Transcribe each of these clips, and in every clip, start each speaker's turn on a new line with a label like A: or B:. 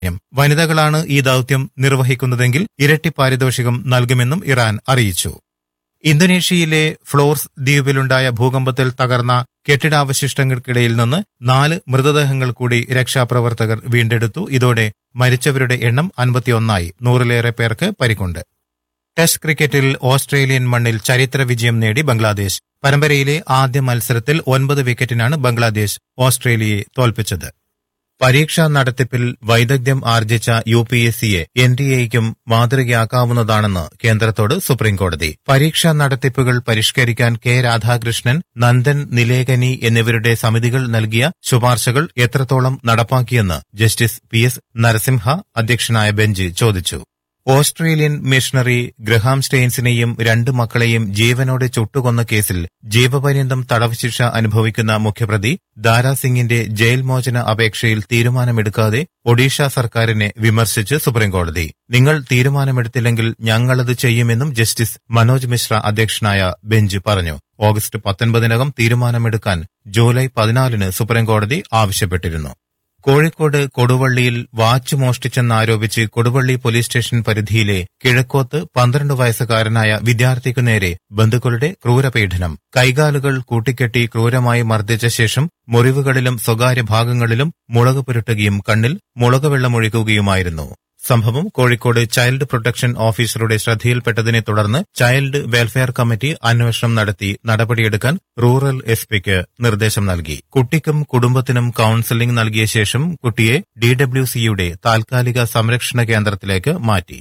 A: വനിതകളാണ് ഈ ദൌത്യം നിർവഹിക്കുന്നതെങ്കിൽ ഇരട്ടി പാരിതോഷികം നൽകുമെന്നും ഇറാൻ അറിയിച്ചു ഇന്തോനേഷ്യയിലെ ഫ്ലോർസ് ദ്വീപിലുണ്ടായ ഭൂകമ്പത്തിൽ തകർന്ന കെട്ടിടാവശിഷ്ടങ്ങൾക്കിടയിൽ നിന്ന് നാല് മൃതദേഹങ്ങൾ കൂടി രക്ഷാപ്രവർത്തകർ വീണ്ടെടുത്തു ഇതോടെ മരിച്ചവരുടെ എണ്ണം അൻപത്തിയൊന്നായി നൂറിലേറെ പേർക്ക് പരിക്കുണ്ട് ടെസ്റ്റ് ക്രിക്കറ്റിൽ ഓസ്ട്രേലിയൻ മണ്ണിൽ ചരിത്ര വിജയം നേടി ബംഗ്ലാദേശ് പരമ്പരയിലെ ആദ്യ മത്സരത്തിൽ ഒൻപത് വിക്കറ്റിനാണ് ബംഗ്ലാദേശ് ഓസ്ട്രേലിയയെ തോൽപ്പിച്ചത് പരീക്ഷാ നടത്തിപ്പിൽ വൈദഗ്ധ്യം ആർജിച്ച യു പി എസ് സിയെ എൻ ഡി എയ്ക്കും മാതൃകയാക്കാവുന്നതാണെന്ന് കേന്ദ്രത്തോട് സുപ്രീംകോടതി പരീക്ഷാ നടത്തിപ്പുകൾ പരിഷ്കരിക്കാൻ കെ രാധാകൃഷ്ണൻ നന്ദൻ നിലേകനി എന്നിവരുടെ സമിതികൾ നൽകിയ ശുപാർശകൾ എത്രത്തോളം നടപ്പാക്കിയെന്ന് ജസ്റ്റിസ് പി എസ് നരസിംഹ അധ്യക്ഷനായ ബെഞ്ച് ചോദിച്ചു ഓസ്ട്രേലിയൻ മിഷണറി ഗ്രഹാം സ്റ്റെയിൻസിനെയും രണ്ട് മക്കളെയും ജീവനോടെ ചുട്ടുകൊന്ന കേസിൽ ജീവപര്യന്തം തടവ് ശിക്ഷ അനുഭവിക്കുന്ന മുഖ്യപ്രതി ദാരാ സിംഗിന്റെ ജയിൽ മോചന അപേക്ഷയിൽ തീരുമാനമെടുക്കാതെ ഒഡീഷ സർക്കാരിനെ വിമർശിച്ച് സുപ്രീംകോടതി നിങ്ങൾ തീരുമാനമെടുത്തില്ലെങ്കിൽ ഞങ്ങളത് ചെയ്യുമെന്നും ജസ്റ്റിസ് മനോജ് മിശ്ര അധ്യക്ഷനായ ബെഞ്ച് പറഞ്ഞു ഓഗസ്റ്റ് പത്തൊൻപതിനകം തീരുമാനമെടുക്കാൻ ജൂലൈ പതിനാലിന് സുപ്രീംകോടതി ആവശ്യപ്പെട്ടിരുന്നു കോഴിക്കോട് കൊടുവള്ളിയിൽ വാച്ച് മോഷ്ടിച്ചെന്നാരോപിച്ച് കൊടുവള്ളി പോലീസ് സ്റ്റേഷൻ പരിധിയിലെ കിഴക്കോത്ത് പന്ത്രണ്ട് വയസ്സുകാരനായ വിദ്യാർത്ഥിക്കു നേരെ ബന്ധുക്കളുടെ ക്രൂരപീഡനം കൈകാലുകൾ കൂട്ടിക്കെട്ടി ക്രൂരമായി മർദ്ദിച്ച ശേഷം മുറിവുകളിലും സ്വകാര്യ ഭാഗങ്ങളിലും മുളക് പുരട്ടുകയും കണ്ണിൽ മുളക് വെള്ളമൊഴിക്കുകയുമായിരുന്നു സംഭവം കോഴിക്കോട് ചൈൽഡ് പ്രൊട്ടക്ഷൻ ഓഫീസറുടെ ശ്രദ്ധയിൽപ്പെട്ടതിനെ തുടർന്ന് ചൈൽഡ് വെൽഫെയർ കമ്മിറ്റി അന്വേഷണം നടത്തി നടപടിയെടുക്കാൻ റൂറൽ എസ് പിക്ക് നിർദ്ദേശം നൽകി കുട്ടിക്കും കുടുംബത്തിനും കൌൺസിലിംഗ് നൽകിയ ശേഷം കുട്ടിയെ ഡിഡബ്ല്യുസിയുടെ താൽക്കാലിക സംരക്ഷണ കേന്ദ്രത്തിലേക്ക് മാറ്റി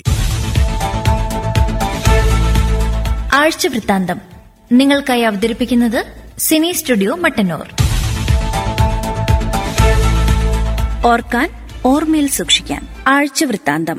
B: ആഴ്ച വൃത്താന്തം നിങ്ങൾക്കായി അവതരിപ്പിക്കുന്നത് സിനി സ്റ്റുഡിയോ മട്ടന്നൂർ
C: ഓർക്കാൻ ഓർമ്മയിൽ സൂക്ഷിക്കാൻ ആഴ്ച വൃത്താന്തം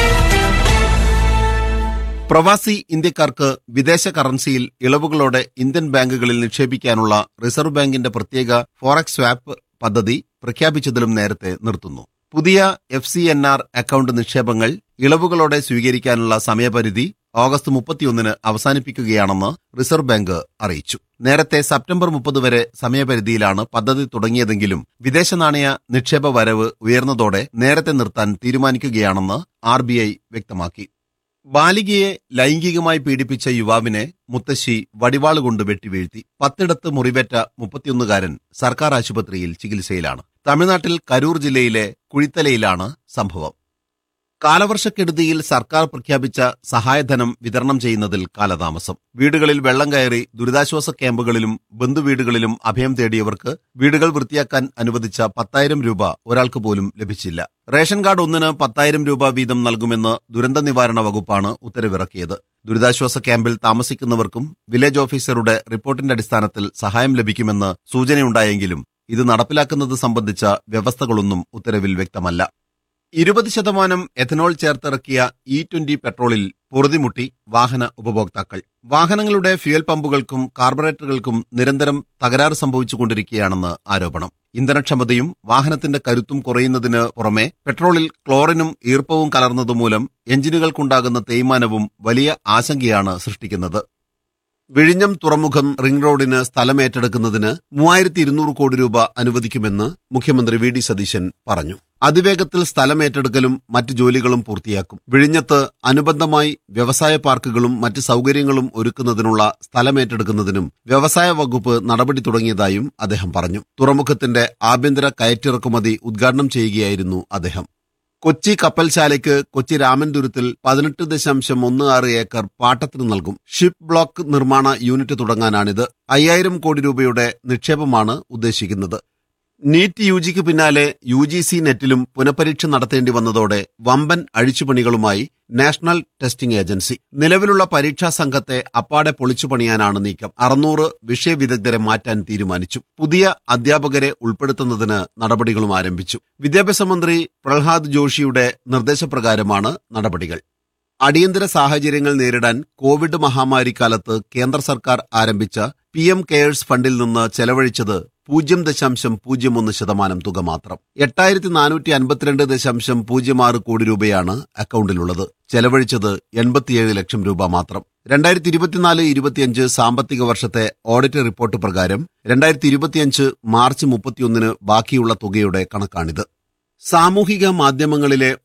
D: പ്രവാസി ഇന്ത്യക്കാർക്ക് വിദേശ കറൻസിയിൽ ഇളവുകളോടെ ഇന്ത്യൻ ബാങ്കുകളിൽ നിക്ഷേപിക്കാനുള്ള റിസർവ് ബാങ്കിന്റെ പ്രത്യേക ഫോറക്സ് സ്വാപ്പ് പദ്ധതി പ്രഖ്യാപിച്ചതിലും നേരത്തെ നിർത്തുന്നു പുതിയ F C N R account നിക്ഷേപങ്ങൾ ഇളവുകളോടെ സ്വീകരിക്കാനുള്ള സമയപരിധി ഓഗസ്റ്റ് മുപ്പത്തിയൊന്നിന് അവസാനിപ്പിക്കുകയാണെന്ന് റിസർവ് ബാങ്ക് അറിയിച്ചു നേരത്തെ സെപ്റ്റംബർ മുപ്പത് വരെ സമയപരിധിയിലാണ് പദ്ധതി തുടങ്ങിയതെങ്കിലും വിദേശ നാണയ നിക്ഷേപ വരവ് ഉയർന്നതോടെ നേരത്തെ നിർത്താൻ തീരുമാനിക്കുകയാണെന്ന് ആർ വ്യക്തമാക്കി ബാലികയെ ലൈംഗികമായി പീഡിപ്പിച്ച യുവാവിനെ മുത്തശ്ശി വടിവാളുകൊണ്ട് വെട്ടിവീഴ്ത്തി പത്തിടത്ത് മുറിവേറ്റ മുപ്പത്തിയൊന്നുകാരൻ സർക്കാർ ആശുപത്രിയിൽ ചികിത്സയിലാണ് തമിഴ്നാട്ടിൽ കരൂർ ജില്ലയിലെ കുഴിത്തലയിലാണ് സംഭവം കാലവർഷക്കെടുതിയിൽ സർക്കാർ പ്രഖ്യാപിച്ച സഹായധനം വിതരണം ചെയ്യുന്നതിൽ കാലതാമസം വീടുകളിൽ വെള്ളം കയറി ദുരിതാശ്വാസ ക്യാമ്പുകളിലും ബന്ധുവീടുകളിലും അഭയം തേടിയവർക്ക് വീടുകൾ വൃത്തിയാക്കാൻ അനുവദിച്ച പത്തായിരം രൂപ ഒരാൾക്ക് പോലും ലഭിച്ചില്ല റേഷൻ കാർഡ് ഒന്നിന് പത്തായിരം രൂപ വീതം നൽകുമെന്ന് ദുരന്ത നിവാരണ വകുപ്പാണ് ഉത്തരവിറക്കിയത് ദുരിതാശ്വാസ ക്യാമ്പിൽ താമസിക്കുന്നവർക്കും വില്ലേജ് ഓഫീസറുടെ റിപ്പോർട്ടിന്റെ അടിസ്ഥാനത്തിൽ സഹായം ലഭിക്കുമെന്ന് സൂചനയുണ്ടായെങ്കിലും ഇത് നടപ്പിലാക്കുന്നത് സംബന്ധിച്ച വ്യവസ്ഥകളൊന്നും ഉത്തരവിൽ വ്യക്തമല്ല ഇരുപത് ശതമാനം എഥനോൾ ചേർത്തിറക്കിയ ഇ ട്വന്റി പെട്രോളിൽ പൊറുതിമുട്ടി വാഹന ഉപഭോക്താക്കൾ വാഹനങ്ങളുടെ ഫ്യുവൽ പമ്പുകൾക്കും കാർബറേറ്ററുകൾക്കും നിരന്തരം തകരാറ് സംഭവിച്ചുകൊണ്ടിരിക്കുകയാണെന്ന് ആരോപണം ഇന്ധനക്ഷമതയും വാഹനത്തിന്റെ കരുത്തും കുറയുന്നതിന് പുറമെ പെട്രോളിൽ ക്ലോറിനും ഈർപ്പവും കലർന്നതുമൂലം എഞ്ചിനുകൾക്കുണ്ടാകുന്ന തേയ്മാനവും വലിയ ആശങ്കയാണ് സൃഷ്ടിക്കുന്നത് വിഴിഞ്ഞം തുറമുഖം റിംഗ് റോഡിന് സ്ഥലം ഏറ്റെടുക്കുന്നതിന് മൂവായിരത്തി ഇരുന്നൂറ് കോടി രൂപ അനുവദിക്കുമെന്ന് മുഖ്യമന്ത്രി വി ഡി സതീശൻ പറഞ്ഞു അതിവേഗത്തിൽ സ്ഥലം ഏറ്റെടുക്കലും മറ്റ് ജോലികളും പൂർത്തിയാക്കും വിഴിഞ്ഞത്ത് അനുബന്ധമായി വ്യവസായ പാർക്കുകളും മറ്റ് സൗകര്യങ്ങളും ഒരുക്കുന്നതിനുള്ള സ്ഥലം ഏറ്റെടുക്കുന്നതിനും വ്യവസായ വകുപ്പ് നടപടി തുടങ്ങിയതായും അദ്ദേഹം പറഞ്ഞു തുറമുഖത്തിന്റെ ആഭ്യന്തര കയറ്റിറക്കുമതി ഉദ്ഘാടനം ചെയ്യുകയായിരുന്നു അദ്ദേഹം കൊച്ചി കപ്പൽശാലയ്ക്ക് കൊച്ചി രാമൻതുരത്തിൽ പതിനെട്ട് ദശാംശം ഒന്ന് ആറ് ഏക്കർ പാട്ടത്തിന് നൽകും ഷിപ്പ് ബ്ലോക്ക് നിർമ്മാണ യൂണിറ്റ് തുടങ്ങാനാണിത് അയ്യായിരം കോടി രൂപയുടെ നിക്ഷേപമാണ് ഉദ്ദേശിക്കുന്നത് നീറ്റ് യു ജിക്ക് പിന്നാലെ യു ജി സി നെറ്റിലും പുനഃപരീക്ഷ നടത്തേണ്ടി വന്നതോടെ വമ്പൻ അഴിച്ചുപണികളുമായി നാഷണൽ ടെസ്റ്റിംഗ് ഏജൻസി നിലവിലുള്ള പരീക്ഷാ സംഘത്തെ അപ്പാടെ പൊളിച്ചു പണിയാനാണ് നീക്കം അറുന്നൂറ് വിഷയവിദഗ്ധരെ മാറ്റാൻ തീരുമാനിച്ചു പുതിയ അധ്യാപകരെ ഉൾപ്പെടുത്തുന്നതിന് നടപടികളും ആരംഭിച്ചു വിദ്യാഭ്യാസ മന്ത്രി പ്രഹ്ലാദ് ജോഷിയുടെ നിർദ്ദേശപ്രകാരമാണ് നടപടികൾ അടിയന്തര സാഹചര്യങ്ങൾ നേരിടാൻ കോവിഡ് മഹാമാരിക്കാലത്ത് കേന്ദ്ര സർക്കാർ ആരംഭിച്ച പി എം കെയേഴ്സ് ഫണ്ടിൽ നിന്ന് ചെലവഴിച്ചത് പൂജ്യം ദശാംശം പൂജ്യം ഒന്ന് ശതമാനം തുക മാത്രം എട്ടായിരത്തി നാനൂറ്റി അൻപത്തിരണ്ട് ദശാംശം പൂജ്യം ആറ് കോടി രൂപയാണ് അക്കൌണ്ടിലുള്ളത് ചെലവഴിച്ചത് എൺപത്തിയേഴ് ലക്ഷം രൂപ മാത്രം രണ്ടായിരത്തി ഇരുപത്തിനാല് ഇരുപത്തിയഞ്ച് സാമ്പത്തിക വർഷത്തെ ഓഡിറ്റ് റിപ്പോർട്ട് പ്രകാരം രണ്ടായിരത്തി ഇരുപത്തിയഞ്ച് മാർച്ച് മുപ്പത്തിയൊന്നിന് ബാക്കിയുള്ള തുകയുടെ കണക്കാണിത് സാമൂഹിക മാധ്യമങ്ങളിലെ